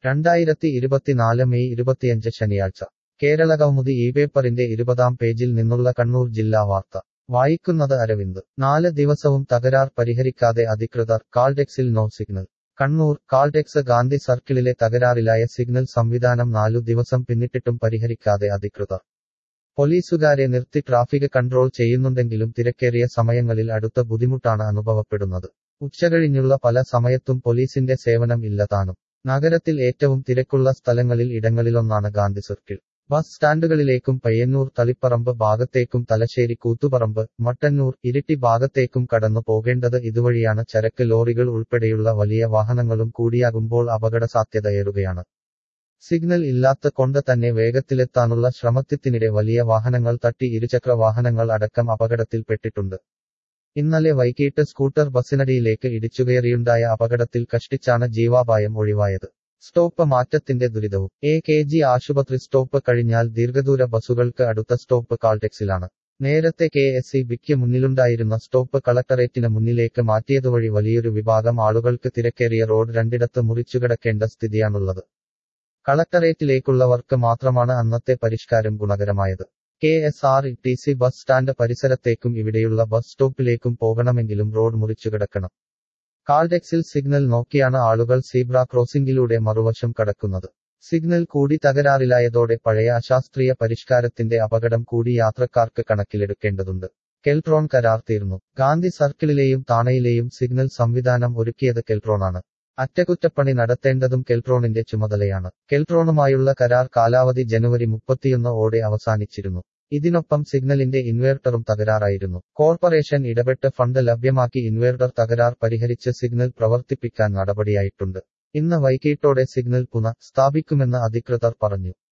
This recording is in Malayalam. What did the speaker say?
രണ്ടായിരത്തി ഇരുപത്തിനാല് മെയ് ഇരുപത്തിയഞ്ച് ശനിയാഴ്ച കേരളകൗമുദി ഈ പേപ്പറിന്റെ ഇരുപതാം പേജിൽ നിന്നുള്ള കണ്ണൂർ ജില്ലാ വാർത്ത വായിക്കുന്നത് അരവിന്ദ് നാല് ദിവസവും തകരാർ പരിഹരിക്കാതെ അധികൃതർ കാൾടെക്സിൽ നോ സിഗ്നൽ കണ്ണൂർ കാൾടെക്സ് ഗാന്ധി സർക്കിളിലെ തകരാറിലായ സിഗ്നൽ സംവിധാനം നാലു ദിവസം പിന്നിട്ടിട്ടും പരിഹരിക്കാതെ അധികൃതർ പോലീസുകാരെ നിർത്തി ട്രാഫിക് കൺട്രോൾ ചെയ്യുന്നുണ്ടെങ്കിലും തിരക്കേറിയ സമയങ്ങളിൽ അടുത്ത ബുദ്ധിമുട്ടാണ് അനുഭവപ്പെടുന്നത് ഉച്ചകഴിഞ്ഞുള്ള പല സമയത്തും പോലീസിന്റെ സേവനം ഇല്ലതാനും നഗരത്തിൽ ഏറ്റവും തിരക്കുള്ള സ്ഥലങ്ങളിൽ ഇടങ്ങളിലൊന്നാണ് ഗാന്ധി സർക്കിൾ ബസ് സ്റ്റാൻഡുകളിലേക്കും പയ്യന്നൂർ തളിപ്പറമ്പ് ഭാഗത്തേക്കും തലശ്ശേരി കൂത്തുപറമ്പ് മട്ടന്നൂർ ഇരിട്ടി ഭാഗത്തേക്കും കടന്നു പോകേണ്ടത് ഇതുവഴിയാണ് ചരക്ക് ലോറികൾ ഉൾപ്പെടെയുള്ള വലിയ വാഹനങ്ങളും കൂടിയാകുമ്പോൾ അപകട സാധ്യതയേറുകയാണ് സിഗ്നൽ ഇല്ലാത്ത കൊണ്ട് തന്നെ വേഗത്തിലെത്താനുള്ള ശ്രമത്തിനിടെ വലിയ വാഹനങ്ങൾ തട്ടി ഇരുചക്ര വാഹനങ്ങൾ അടക്കം അപകടത്തിൽപ്പെട്ടിട്ടുണ്ട് ഇന്നലെ വൈകിട്ട് സ്കൂട്ടർ ബസ്സിനടിയിലേക്ക് ഇടിച്ചുകയറിയുണ്ടായ അപകടത്തിൽ കഷ്ടിച്ചാണ് ജീവാപായം ഒഴിവായത് സ്റ്റോപ്പ് മാറ്റത്തിന്റെ ദുരിതവും എ കെ ജി ആശുപത്രി സ്റ്റോപ്പ് കഴിഞ്ഞാൽ ദീർഘദൂര ബസ്സുകൾക്ക് അടുത്ത സ്റ്റോപ്പ് കാൾടെക്സിലാണ് നേരത്തെ കെ എസ് ഇ ബിക്ക് മുന്നിലുണ്ടായിരുന്ന സ്റ്റോപ്പ് കളക്ടറേറ്റിന് മുന്നിലേക്ക് മാറ്റിയതുവഴി വലിയൊരു വിഭാഗം ആളുകൾക്ക് തിരക്കേറിയ റോഡ് രണ്ടിടത്ത് മുറിച്ചുകിടക്കേണ്ട സ്ഥിതിയാണുള്ളത് കളക്ടറേറ്റിലേക്കുള്ളവർക്ക് മാത്രമാണ് അന്നത്തെ പരിഷ്കാരം ഗുണകരമായത് K S R T C bus stand പരിസരത്തേക്കും ഇവിടെയുള്ള ബസ് സ്റ്റോപ്പിലേക്കും പോകണമെങ്കിലും റോഡ് മുറിച്ചുകിടക്കണം കാൾടെക്സിൽ സിഗ്നൽ നോക്കിയാണ് ആളുകൾ സീബ്ര ക്രോസിംഗിലൂടെ മറുവശം കടക്കുന്നത് സിഗ്നൽ കൂടി തകരാറിലായതോടെ പഴയ അശാസ്ത്രീയ പരിഷ്കാരത്തിന്റെ അപകടം കൂടി യാത്രക്കാർക്ക് കണക്കിലെടുക്കേണ്ടതുണ്ട് കെൽട്രോൺ കരാർ തീർന്നു ഗാന്ധി സർക്കിളിലെയും താണയിലെയും സിഗ്നൽ സംവിധാനം ഒരുക്കിയത് കെൽട്രോണാണ് അറ്റകുറ്റപ്പണി നടത്തേണ്ടതും കെൽട്രോണിന്റെ ചുമതലയാണ് കെൽട്രോണുമായുള്ള കരാർ കാലാവധി ജനുവരി മുപ്പത്തിയൊന്ന് ഓടെ അവസാനിച്ചിരുന്നു ഇതിനൊപ്പം സിഗ്നലിന്റെ ഇൻവേർട്ടറും തകരാറായിരുന്നു കോർപ്പറേഷൻ ഇടപെട്ട് ഫണ്ട് ലഭ്യമാക്കി ഇൻവേർട്ടർ തകരാർ പരിഹരിച്ച് സിഗ്നൽ പ്രവർത്തിപ്പിക്കാൻ നടപടിയായിട്ടുണ്ട് ഇന്ന് വൈകിട്ടോടെ സിഗ്നൽ പുനഃ സ്ഥാപിക്കുമെന്ന് അധികൃതർ പറഞ്ഞു